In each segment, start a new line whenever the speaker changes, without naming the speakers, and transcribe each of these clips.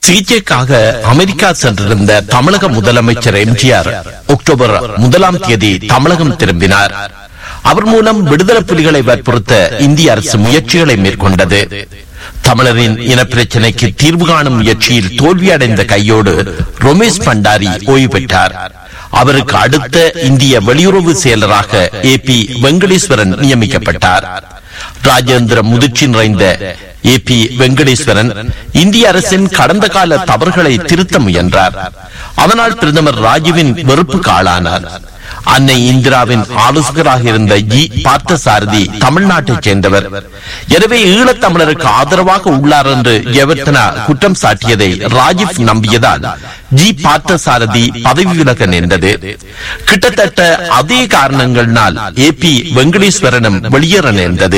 சிகிச்சைக்காக அமெரிக்கா சென்றிருந்த தமிழக முதலமைச்சர் எம்ஜிஆர் அக்டோபர் முதலாம் தேதி தமிழகம் திரும்பினார் அவர் மூலம் விடுதலை புலிகளை வற்புறுத்த இந்திய அரசு முயற்சிகளை மேற்கொண்டது தமிழரின் இனப்பிரச்சினைக்கு தீர்வு காணும் முயற்சியில் தோல்வியடைந்த கையோடு ரமேஷ் பண்டாரி ஓய்வு பெற்றார் அவருக்கு அடுத்த இந்திய வெளியுறவு செயலராக ஏ பி வெங்கடேஸ்வரன் நியமிக்கப்பட்டார் ராஜேந்திர முதிர்ச்சி நிறைந்த ஏ பி வெங்கடேஸ்வரன் இந்திய அரசின் கடந்த கால தவறுகளை திருத்த முயன்றார் அதனால் பிரதமர் ராஜுவின் வெறுப்புக்கு ஆளானார் அன்னை இந்திராவின் ஆலோசகராக இருந்த ஜி பார்த்தசாரதி தமிழ்நாட்டைச் சேர்ந்தவர் எனவே ஈழத்தமிழருக்கு ஆதரவாக உள்ளார் என்று ஜெயவர்த்தனா குற்றம் சாட்டியதை ராஜீவ் நம்பியதால் ஜி பார்த்தசாரதி பதவி விலக நேர்ந்தது கிட்டத்தட்ட அதே காரணங்களினால் ஏ பி வெங்கடேஸ்வரனும் வெளியேற நேர்ந்தது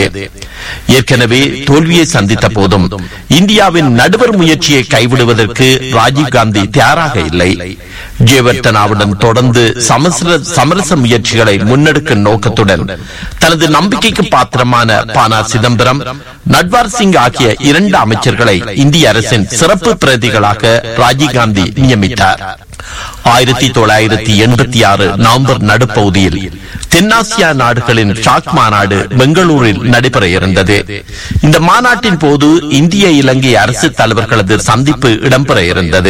ஏற்கனவே தோல்வியை சந்தித்த போதும் இந்தியாவின் நடுவர் முயற்சியை கைவிடுவதற்கு ராஜீவ்காந்தி தயாராக இல்லை ஜெயவர்த்தனாவுடன் தொடர்ந்து சமசர சமரச முயற்சிகளை முன்னெடுக்கும் நோக்கத்துடன் தனது நம்பிக்கைக்கு பாத்திரமான பானா சிதம்பரம் நட்வார் சிங் ஆகிய இரண்டு அமைச்சர்களை இந்திய அரசின் சிறப்பு பிரதிகளாக ராஜீவ்காந்தி நியமித்தார் ஆயிரத்தி தொள்ளாயிரத்தி எண்பத்தி ஆறு நவம்பர் நடுப்பகுதியில் தென்னாசியா நாடுகளின் ஷாக் மாநாடு பெங்களூரில் நடைபெற இருந்தது இந்த மாநாட்டின் போது இந்திய இலங்கை அரசு தலைவர்களது சந்திப்பு இடம்பெற இருந்தது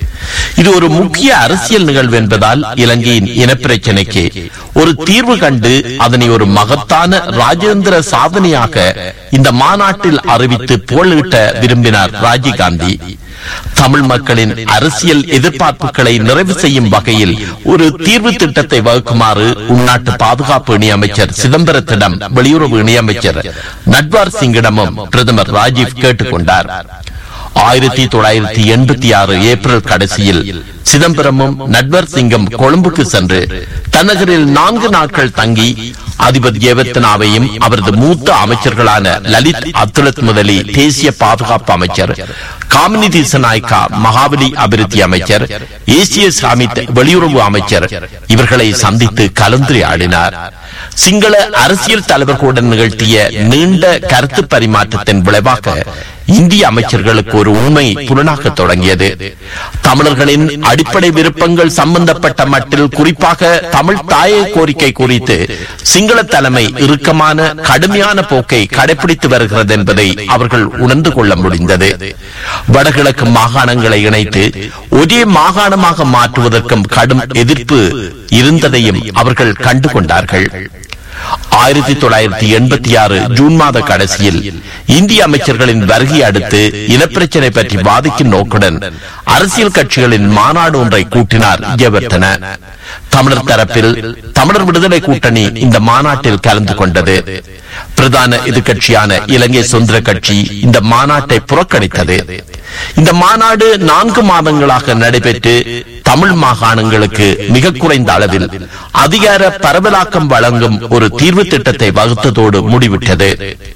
இது ஒரு முக்கிய அரசியல் நிகழ்வு என்பதால் இலங்கையின் இனப்பிரச்சினைக்கு ஒரு தீர்வு கண்டு அதனை ஒரு மகத்தான ராஜேந்திர சாதனையாக இந்த மாநாட்டில் அறிவித்து புகழிட்ட விரும்பினார் ராஜீவ்காந்தி தமிழ் மக்களின் அரசியல் எதிர்பார்ப்புகளை நிறைவு செய்யும் வகையில் ஒரு தீர்வு திட்டத்தை வகுக்குமாறு உள்நாட்டு பாதுகாப்பு இணையமைச்சர் சிதம்பரத்திடம் வெளியுறவு இணையமைச்சர் நட்வார் சிங்கிடமும் பிரதமர் ராஜீவ் கேட்டுக்கொண்டார் ஆயிரத்தி தொள்ளாயிரத்தி எண்பத்தி ஆறு ஏப்ரல் கடைசியில் சிதம்பரமும் நட்வர் சிங்கம் கொழும்புக்கு சென்று தன்னகரில் நான்கு நாட்கள் தங்கி அதிபர் ஏவத்தனாவையும் அவரது மூத்த அமைச்சர்களான லலித் அத்துலத் முதலி தேசிய பாதுகாப்பு அமைச்சர் காமினி திசநாயக்கா மகாபலி அபிவிருத்தி அமைச்சர் ஏசிய சாமித் வெளியுறவு அமைச்சர் இவர்களை சந்தித்து கலந்துரையாடினார் சிங்கள அரசியல் தலைவர்களுடன் நிகழ்த்திய நீண்ட கருத்து பரிமாற்றத்தின் விளைவாக இந்திய அமைச்சர்களுக்கு ஒரு உண்மை புலனாக தொடங்கியது தமிழர்களின் அடிப்படை விருப்பங்கள் சம்பந்தப்பட்ட மட்டில் குறிப்பாக தமிழ் தாய கோரிக்கை குறித்து சிங்கள தலைமை இறுக்கமான கடுமையான போக்கை கடைபிடித்து வருகிறது என்பதை அவர்கள் உணர்ந்து கொள்ள முடிந்தது வடகிழக்கு மாகாணங்களை இணைத்து ஒரே மாகாணமாக மாற்றுவதற்கும் கடும் எதிர்ப்பு இருந்ததையும் அவர்கள் கண்டுகொண்டார்கள் ஆயிரத்தி தொள்ளாயிரத்தி எண்பத்தி ஆறு ஜூன் மாத கடைசியில் இந்திய அமைச்சர்களின் வருகை அடுத்து இனப்பிரச்சினை பற்றி வாதிக்கும் நோக்குடன் அரசியல் கட்சிகளின் மாநாடு ஒன்றை கூட்டினார் ஜெயவர்த்தன தமிழர் தரப்பில் தமிழர் விடுதலை கூட்டணி இந்த மாநாட்டில் கலந்து கொண்டது பிரதான எதிர்கட்சியான இலங்கை சுதந்திர கட்சி இந்த மாநாட்டை புறக்கணித்தது இந்த மாநாடு நான்கு மாதங்களாக நடைபெற்று தமிழ் மாகாணங்களுக்கு மிக குறைந்த அளவில் அதிகார பரவலாக்கம் வழங்கும் ஒரு தீர்வு திட்டத்தை வகுத்ததோடு முடிவிட்டது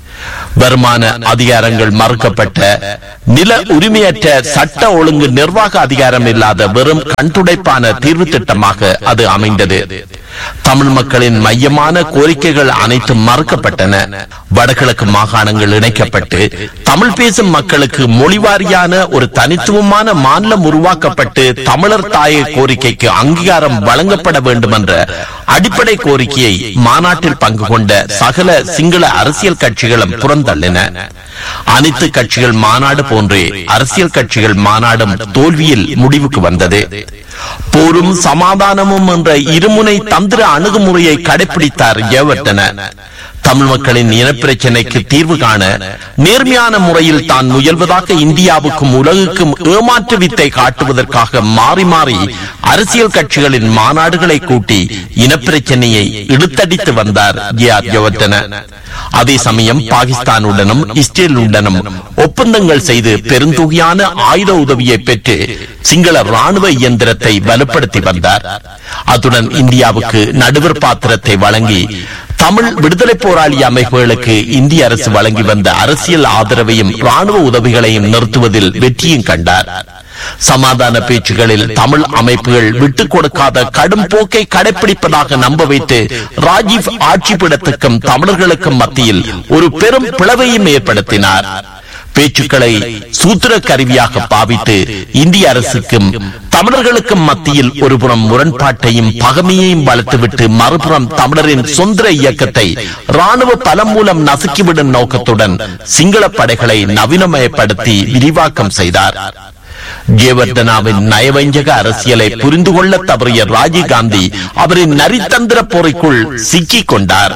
வருமான அதிகாரங்கள் மறுக்கப்பட்ட நில உரிமையற்ற சட்ட ஒழுங்கு நிர்வாக அதிகாரம் இல்லாத வெறும் கண்துடைப்பான தீர்வு திட்டமாக அது அமைந்தது தமிழ் மக்களின் மையமான கோரிக்கைகள் அனைத்தும் மறுக்கப்பட்டன வடகிழக்கு மாகாணங்கள் இணைக்கப்பட்டு தமிழ் பேசும் மக்களுக்கு மொழிவாரியான ஒரு தனித்துவமான மாநிலம் உருவாக்கப்பட்டு தமிழர் தாய கோரிக்கைக்கு அங்கீகாரம் வழங்கப்பட வேண்டும் என்ற அடிப்படை கோரிக்கையை மாநாட்டில் பங்கு கொண்ட சகல சிங்கள அரசியல் கட்சிகளும் புறந்தள்ளின அனைத்து கட்சிகள் மாநாடு போன்றே அரசியல் கட்சிகள் மாநாடும் தோல்வியில் முடிவுக்கு வந்தது போரும் சமாதானமும் என்ற இருமுனை தந்திர அணுகுமுறையை கடைபிடித்தார் ஜெயவர்த்தன தமிழ் மக்களின் இனப்பிரச்சினைக்கு தீர்வு காண நேர்மையான முறையில் தான் முயல்வதாக இந்தியாவுக்கும் உலகுக்கும் ஏமாற்று வித்தை காட்டுவதற்காக மாறி மாறி அரசியல் கட்சிகளின் மாநாடுகளை கூட்டி இனப்பிரச்சனையை இழுத்தடித்து வந்தார் ஜே ஆர் ஜெயவர்த்தன அதே சமயம் பாகிஸ்தானுடனும் இஸ்ரேலுடனும் ஒப்பந்தங்கள் செய்து பெருந்தொகையான ஆயுத உதவியை பெற்று சிங்கள ராணுவ இயந்திரத்தை வலுப்படுத்தி வந்தார் அத்துடன் இந்தியாவுக்கு நடுவர் பாத்திரத்தை வழங்கி தமிழ் விடுதலை போராளி அமைப்புகளுக்கு இந்திய அரசு வழங்கி வந்த அரசியல் ஆதரவையும் ராணுவ உதவிகளையும் நிறுத்துவதில் வெற்றியும் கண்டார் சமாதான பேச்சுகளில் தமிழ் அமைப்புகள் விட்டுக் கொடுக்காத கடும் போக்கை கடைபிடிப்பதாக நம்ப வைத்து ராஜீவ் ஆட்சி பீடத்துக்கும் தமிழர்களுக்கும் மத்தியில் ஒரு பெரும் பிளவையும் ஏற்படுத்தினார் பேச்சுக்களை சூத்திர கருவியாக பாவித்து இந்திய அரசுக்கும் தமிழர்களுக்கும் மத்தியில் ஒருபுறம் முரண்பாட்டையும் பகமையையும் வளர்த்துவிட்டு மறுபுறம் தமிழரின் சொந்த இயக்கத்தை ராணுவ பலம் மூலம் நசுக்கிவிடும் நோக்கத்துடன் சிங்கள படைகளை நவீனமயப்படுத்தி விரிவாக்கம் செய்தார் ஜெயவர்தனாவின் நயவஞ்சக அரசியலை புரிந்து கொள்ள தவறிய ராஜீவ்காந்தி அவரின் நரித்தந்திர போரைக்குள் சிக்கிக் கொண்டார்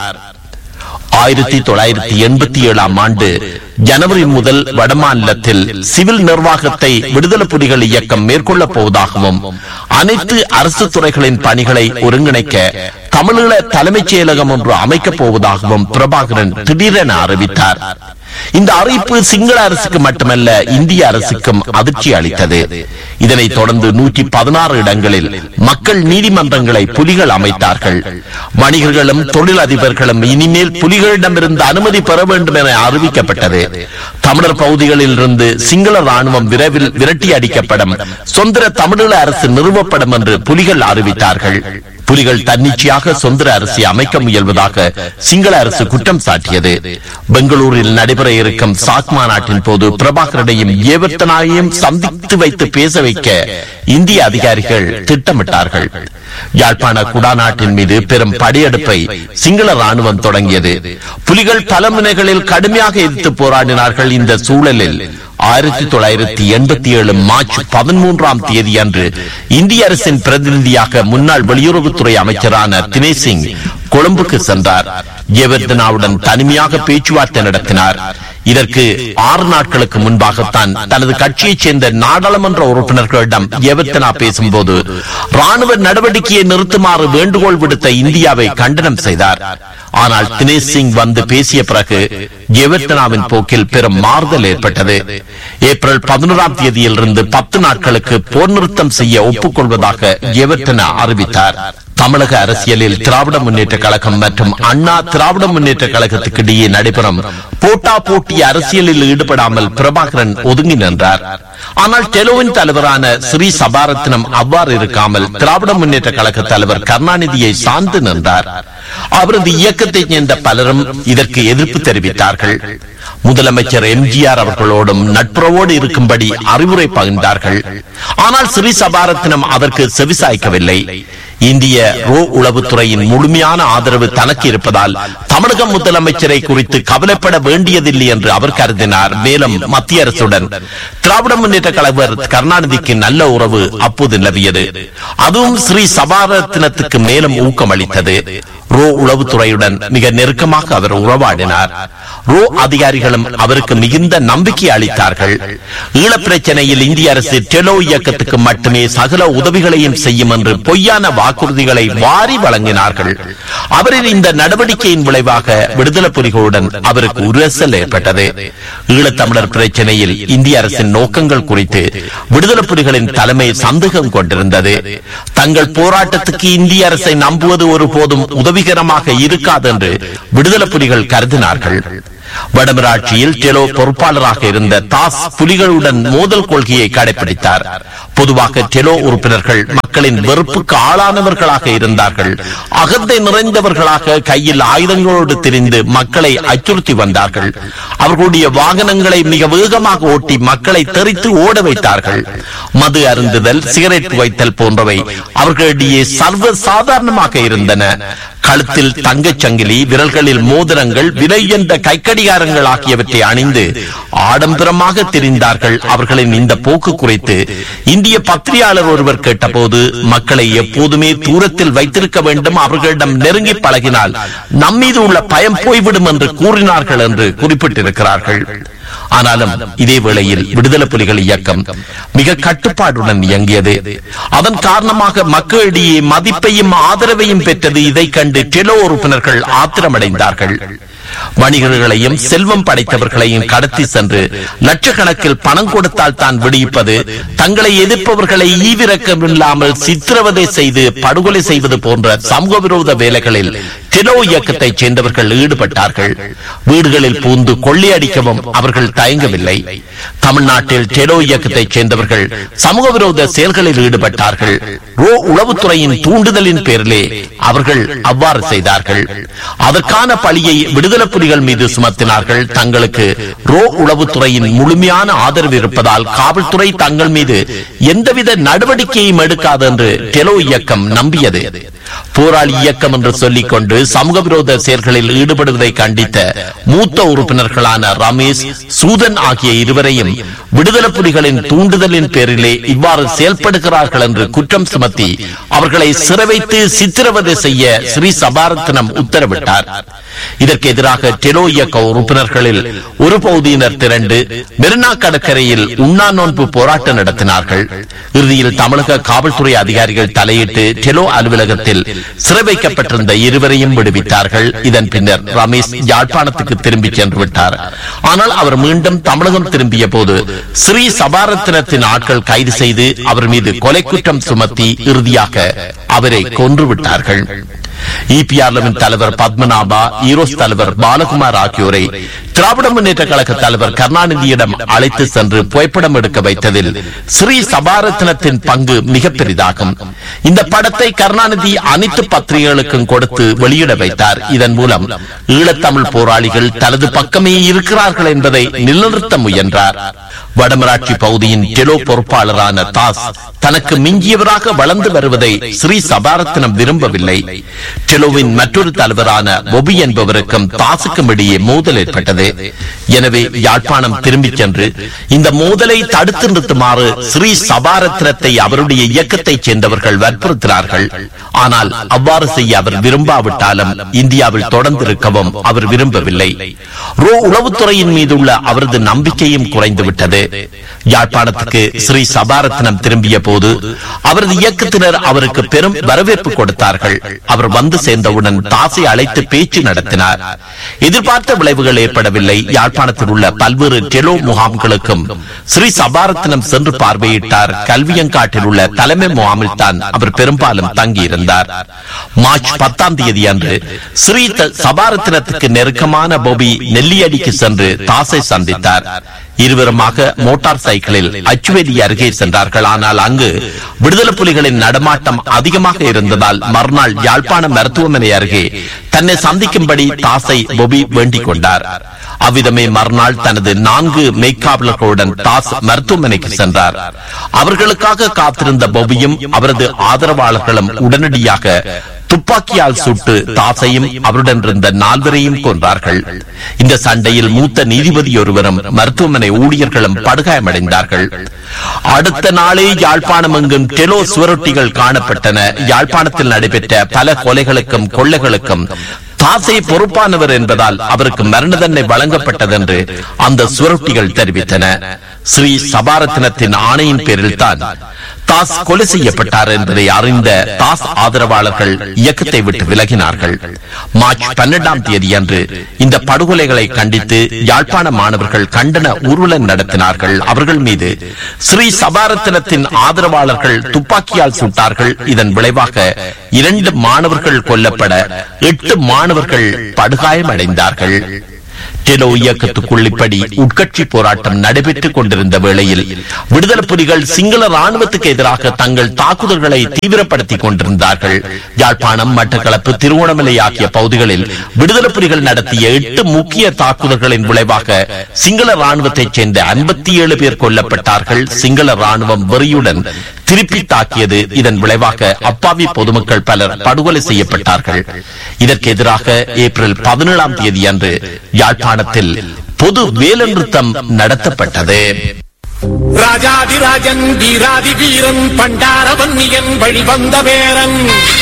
ஆயிரத்தி தொள்ளாயிரத்தி எண்பத்தி ஏழாம் ஆண்டு ஜனவரி முதல் வடமாநிலத்தில் சிவில் நிர்வாகத்தை விடுதலை புலிகள் இயக்கம் மேற்கொள்ளப் போவதாகவும் அனைத்து அரசு துறைகளின் பணிகளை ஒருங்கிணைக்க தமிழீழ தலைமைச் செயலகம் ஒன்று அமைக்கப் போவதாகவும் பிரபாகரன் திடீரென அறிவித்தார் இந்த அறிவிப்பு சிங்கள அரசுக்கு மட்டுமல்ல இந்திய அரசுக்கும் அதிர்ச்சி அளித்தது இதனைத் தொடர்ந்து நூற்றி பதினாறு இடங்களில் மக்கள் நீதிமன்றங்களை புலிகள் அமைத்தார்கள் வணிகர்களும் தொழிலதிபர்களும் இனிமேல் புலிகளிடமிருந்து அனுமதி பெற வேண்டும் என அறிவிக்கப்பட்டது தமிழர் பகுதிகளில் இருந்து சிங்கள ராணுவம் விரைவில் விரட்டி அடிக்கப்படும் சொந்த தமிழீழ அரசு நிறுவப்படும் என்று புலிகள் அறிவித்தார்கள் புலிகள் தன்னிச்சையாக சொந்த அரசை அமைக்க முயல்வதாக சிங்கள அரசு குற்றம் சாட்டியது பெங்களூரில் நடைபெற இருக்கும் சாக் மாநாட்டின் போது பிரபாகரனையும் ஏவர்த்தனாயையும் சந்தித்து வைத்து பேச வைக்க இந்திய அதிகாரிகள் திட்டமிட்டார்கள் யாழ்ப்பாண குடாநாட்டின் மீது பெரும் படையெடுப்பை சிங்கள ராணுவம் தொடங்கியது புலிகள் பல முனைகளில் கடுமையாக எதிர்த்து போராடினார்கள் இந்த சூழலில் ஆயிரத்தி தொள்ளாயிரத்தி எண்பத்தி ஏழு மார்ச் பதிமூன்றாம் தேதி அன்று இந்திய அரசின் பிரதிநிதியாக முன்னாள் வெளியுறவுத்துறை அமைச்சரான தினேஷ் சிங் கொழும்புக்கு சென்றார் ஜெயவர்தனாவுடன் தனிமையாக பேச்சுவார்த்தை நடத்தினார் இதற்கு ஆறு நாட்களுக்கு முன்பாகத்தான் தனது கட்சியைச் சேர்ந்த நாடாளுமன்ற உறுப்பினர்களிடம் ஜெயவர்தனா பேசும்போது ராணுவ நடவடிக்கையை நிறுத்துமாறு வேண்டுகோள் விடுத்த இந்தியாவை கண்டனம் செய்தார் ஆனால் தினேஷ் சிங் வந்து பேசிய பிறகு ஜெயவர்தனாவின் போக்கில் பெரும் மாறுதல் ஏற்பட்டது ஏப்ரல் பதினோராம் தேதியிலிருந்து பத்து நாட்களுக்கு போர் நிறுத்தம் செய்ய ஒப்புக்கொள்வதாக ஜெயவர்தனா அறிவித்தார் தமிழக அரசியலில் திராவிட முன்னேற்ற கழகம் மற்றும் அண்ணா திராவிட முன்னேற்ற கழகத்துக்கு இடையே நடைபெறும் போட்டா போட்டி அரசியலில் ஈடுபடாமல் பிரபாகரன் ஒதுங்கி நின்றார் ஆனால் டெலோவின் தலைவரான ஸ்ரீ சபாரத்னம் அவ்வாறு இருக்காமல் திராவிட முன்னேற்ற கழக தலைவர் கருணாநிதியை சார்ந்து நின்றார் அவரது இயக்கத்தைச் சேர்ந்த பலரும் இதற்கு எதிர்ப்பு தெரிவித்தார்கள் முதலமைச்சர் எம்ஜிஆர் அவர்களோடும் நட்புறவோடு இருக்கும்படி அறிவுரை பகிர்ந்தார்கள் ஆனால் ஸ்ரீ சபாரத்னம் அதற்கு செவிசாய்க்கவில்லை இந்திய ரோ உளவுத்துறையின் முழுமையான ஆதரவு தனக்கு இருப்பதால் தமிழக முதலமைச்சரை குறித்து கவலைப்பட வேண்டியதில்லை என்று அவர் கருதினார் மேலும் மத்திய அரசுடன் திராவிட முன்னேற்ற கழகர் கருணாநிதிக்கு நல்ல உறவு அப்போது நிலவியது அதுவும் ஸ்ரீ சபாரத்னத்துக்கு மேலும் ஊக்கமளித்தது ரோ உளவுத்துறையுடன் மிக நெருக்கமாக அவர் உறவாடினார் ரோ அதிகாரிகளும் அவருக்கு மிகுந்த நம்பிக்கை அளித்தார்கள் ஈழப் பிரச்சனையில் இந்திய அரசு டெலோ இயக்கத்துக்கு மட்டுமே சகல உதவிகளையும் செய்யும் என்று பொய்யான வாக்குறுதிகளை வாரி வழங்கினார்கள் அவரின் இந்த நடவடிக்கையின் விளைவாக விடுதலை புலிகளுடன் அவருக்கு உரசல் ஏற்பட்டது ஈழத்தமிழர் பிரச்சனையில் இந்திய அரசின் நோக்கங்கள் குறித்து விடுதலை புலிகளின் தலைமை சந்தேகம் கொண்டிருந்தது தங்கள் போராட்டத்துக்கு இந்திய அரசை நம்புவது ஒருபோதும் உதவிகரமாக இருக்காது என்று விடுதலை புலிகள் கருதினார்கள் வடமராட்சியில் டெலோ பொறுப்பாளராக இருந்த தாஸ் புலிகளுடன் மோதல் கொள்கையை கடைபிடித்தார் பொதுவாக டெலோ உறுப்பினர்கள் மக்களின் வெறுப்புக்கு ஆளானவர்களாக இருந்தார்கள் அகத்தை நிறைந்தவர்களாக கையில் ஆயுதங்களோடு திரிந்து மக்களை அச்சுறுத்தி வந்தார்கள் அவர்களுடைய வாகனங்களை மிக வேகமாக ஓட்டி மக்களை தெரித்து ஓட வைத்தார்கள் மது அருந்துதல் சிகரெட் வைத்தல் போன்றவை அவர்களிடையே சர்வ சாதாரணமாக இருந்தன கழுத்தில் தங்கச் சங்கிலி விரல்களில் மோதிரங்கள் விலை என்ற கைக்கடிகாரங்கள் ஆகியவற்றை அணிந்து ஆடம்பரமாக தெரிந்தார்கள் அவர்களின் இந்த போக்கு குறித்து இந்திய பத்திரிகையாளர் ஒருவர் கேட்டபோது மக்களை எப்போதுமே தூரத்தில் வைத்திருக்க வேண்டும் அவர்களிடம் நெருங்கி பழகினால் நம்மீது உள்ள பயம் போய்விடும் என்று கூறினார்கள் என்று குறிப்பிட்டிருக்கிறார்கள் ஆனாலும் இதே வேளையில் விடுதலை புலிகள் இயக்கம் மிக கட்டுப்பாடுடன் இயங்கியது அதன் காரணமாக மக்களிடையே மதிப்பையும் ஆதரவையும் பெற்றது இதை கண்டு டெலோ உறுப்பினர்கள் ஆத்திரமடைந்தார்கள் வணிகர்களையும் செல்வம் படைத்தவர்களையும் கடத்தி சென்று லட்சக்கணக்கில் பணம் கொடுத்தால் தான் விடுவிப்பது தங்களை எதிர்ப்பவர்களை ஈவிரக்கம் இல்லாமல் சித்திரவதை செய்து படுகொலை செய்வது போன்ற சமூக விரோத வேலைகளில் டெலோ இயக்கத்தைச் சேர்ந்தவர்கள் ஈடுபட்டார்கள் வீடுகளில் பூந்து கொள்ளையடிக்கவும் அவர்கள் தயங்கவில்லை தமிழ்நாட்டில் டெலோ இயக்கத்தைச் சேர்ந்தவர்கள் சமூக விரோத செயல்களில் ஈடுபட்டார்கள் ரோ உளவுத்துறையின் தூண்டுதலின் பேரிலே அவர்கள் அவ்வாறு செய்தார்கள் அதற்கான பழியை விடுதலை புலிகள் மீது சுமத்தினார்கள் தங்களுக்கு ரோ உளவுத்துறையின் முழுமையான ஆதரவு இருப்பதால் காவல்துறை தங்கள் மீது எந்தவித நடவடிக்கையும் எடுக்காது என்று டெலோ இயக்கம் நம்பியது போராளி இயக்கம் என்று சொல்லிக் கொண்டு சமூக விரோத செயல்களில் ஈடுபடுவதை கண்டித்த மூத்த உறுப்பினர்களான ரமேஷ் சூதன் ஆகிய இருவரையும் விடுதலை புலிகளின் தூண்டுதலின் பேரிலே இவ்வாறு செயல்படுகிறார்கள் என்று குற்றம் சுமத்தி அவர்களை சிறை வைத்து சித்திரவதை செய்ய ஸ்ரீ சபாரத்னம் உத்தரவிட்டார் இதற்கு எதிராக டெலோ இயக்க உறுப்பினர்களில் ஒரு பகுதியினர் திரண்டு மெரினா கடற்கரையில் உண்ணா நோன்பு போராட்டம் நடத்தினார்கள் இறுதியில் தமிழக காவல்துறை அதிகாரிகள் தலையிட்டு டெலோ அலுவலகத்தில் சிறை வைக்கப்பட்டிருந்த இருவரையும் விடுவித்தார்கள் இதன் பின்னர் ரமேஷ் யாழ்ப்பாணத்துக்கு திரும்பி சென்று விட்டார் ஆனால் அவர் மீண்டும் தமிழகம் திரும்பிய போது ஸ்ரீ சபாரத்தினத்தின் ஆட்கள் கைது செய்து அவர் மீது கொலை குற்றம் சுமத்தி இறுதியாக அவரை கொன்று விட்டார்கள் இபிஆர்லவின் தலைவர் பத்மநாபா ஈரோஸ் தலைவர் பாலகுமார் ஆகியோரை திராவிட முன்னேற்ற கழக தலைவர் கருணாநிதியிடம் அழைத்து சென்று புகைப்படம் எடுக்க வைத்ததில் ஸ்ரீ சபாரத்னத்தின் பங்கு மிக பெரிதாகும் இந்த படத்தை கருணாநிதி அனைத்து பத்திரிகைகளுக்கும் கொடுத்து வெளியிட வைத்தார் இதன் மூலம் ஈழத்தமிழ் போராளிகள் தனது பக்கமே இருக்கிறார்கள் என்பதை நிலைநிறுத்த முயன்றார் வடமராட்சி பகுதியின் டெலோ பொறுப்பாளரான தாஸ் தனக்கு மிஞ்சியவராக வளர்ந்து வருவதை ஸ்ரீ சபாரத்னம் விரும்பவில்லை டெலோவின் மற்றொரு தலைவரான பொபி என்பவருக்கும் தாசுக்கும் இடையே மோதல் ஏற்பட்டது எனவே யாழ்ப்பாணம் திரும்பிச் சென்று இந்த மோதலை தடுத்து நிறுத்துமாறு ஸ்ரீ சபாரத்னத்தை அவருடைய இயக்கத்தைச் சேர்ந்தவர்கள் வற்புறுத்தினார்கள் ஆனால் அவ்வாறு செய்ய அவர் விரும்பாவிட்டாலும் இந்தியாவில் தொடர்ந்து இருக்கவும் அவர் விரும்பவில்லை ரோ உளவுத்துறையின் மீதுள்ள அவரது நம்பிக்கையும் குறைந்துவிட்டது யாழ்ப்பாணத்துக்கு ஸ்ரீ சபாரத்னம் திரும்பிய போது அவரது இயக்கத்தினர் அவருக்கு பெரும் வரவேற்பு கொடுத்தார்கள் அவர் வந்து சேர்ந்தவுடன் தாசை அழைத்து பேச்சு நடத்தினார் எதிர்பார்த்த விளைவுகள் ஏற்படவில்லை யாழ்ப்பாணத்தில் உள்ள பல்வேறு டெலோ முகாம்களுக்கும் ஸ்ரீ சபாரத்னம் சென்று பார்வையிட்டார் கல்வியங்காட்டில் உள்ள தலைமை முகாமில் தான் அவர் பெரும்பாலும் தங்கியிருந்தார் மார்ச் பத்தாம் தேதி அன்று ஸ்ரீ த- சபாரத்னத்துக்கு நெருக்கமான பொபி நெல்லியடிக்கு சென்று தாசை சந்தித்தார் இருவருமாக மோட்டார் சைக்கிளில் அச்சுவேலி அருகே சென்றார்கள் ஆனால் அங்கு விடுதலை புலிகளின் நடமாட்டம் அதிகமாக இருந்ததால் மறுநாள் யாழ்ப்பாண மருத்துவமனை அருகே தன்னை சந்திக்கும்படி தாசை பொபி வேண்டிக் கொண்டார் அவ்விதமே மறுநாள் தனது நான்கு மெய்க்காவலர்களுடன் தாஸ் மருத்துவமனைக்கு சென்றார் அவர்களுக்காக காத்திருந்த பொபியும் அவரது ஆதரவாளர்களும் உடனடியாக துப்பாக்கியால் சுட்டு தாசையும் அவருடன் இருந்த நால்வரையும் கொன்றார்கள் இந்த சண்டையில் மூத்த நீதிபதி ஒருவரும் மருத்துவமனை ஊழியர்களும் படுகாயமடைந்தார்கள் அடுத்த நாளே யாழ்ப்பாணம் எங்கும் டெலோ சுவரொட்டிகள் காணப்பட்டன யாழ்ப்பாணத்தில் நடைபெற்ற பல கொலைகளுக்கும் கொள்ளைகளுக்கும் தாசை பொறுப்பானவர் என்பதால் அவருக்கு மரண தண்டனை வழங்கப்பட்டது என்று அந்த சுவரொட்டிகள் தெரிவித்தன ஸ்ரீ சபாரத்னத்தின் ஆணையின் பேரில் தான் தாஸ் கொலை செய்யப்பட்டார் என்பதை அறிந்த தாஸ் ஆதரவாளர்கள் இயக்கத்தை விட்டு விலகினார்கள் மார்ச் பன்னெண்டாம் தேதி அன்று இந்த படுகொலைகளை கண்டித்து யாழ்ப்பாண மாணவர்கள் கண்டன ஊர்வலம் நடத்தினார்கள் அவர்கள் மீது ஸ்ரீ சபாரத்னத்தின் ஆதரவாளர்கள் துப்பாக்கியால் சுட்டார்கள் இதன் விளைவாக இரண்டு மாணவர்கள் கொல்லப்பட எட்டு மாணவர்கள் படுகாயமடைந்தார்கள் டெலோ இயக்கத்துக்குள் இப்படி உட்கட்சி போராட்டம் நடைபெற்றுக் கொண்டிருந்த வேளையில் விடுதலை புலிகள் சிங்கள ராணுவத்துக்கு எதிராக தங்கள் தாக்குதல்களை தீவிரப்படுத்திக் கொண்டிருந்தார்கள் யாழ்ப்பாணம் மட்டக்களப்பு திருவோணமலை ஆகிய பகுதிகளில் விடுதலை புலிகள் நடத்திய எட்டு முக்கிய தாக்குதல்களின் விளைவாக சிங்கள ராணுவத்தைச் சேர்ந்த ஐம்பத்தி ஏழு பேர் கொல்லப்பட்டார்கள் சிங்கள ராணுவம் வெறியுடன் திருப்பி தாக்கியது இதன் விளைவாக அப்பாவி பொதுமக்கள் பலர் படுகொலை செய்யப்பட்டார்கள் இதற்கு எதிராக ஏப்ரல் பதினேழாம் தேதி அன்று யாழ்ப்பாணத்தில் பொது வேலைநிறுத்தம் நடத்தப்பட்டது
ராஜாதிராஜன் வீராதி வீரன் பண்டாரவன்னியன் வழிவந்த வேரன்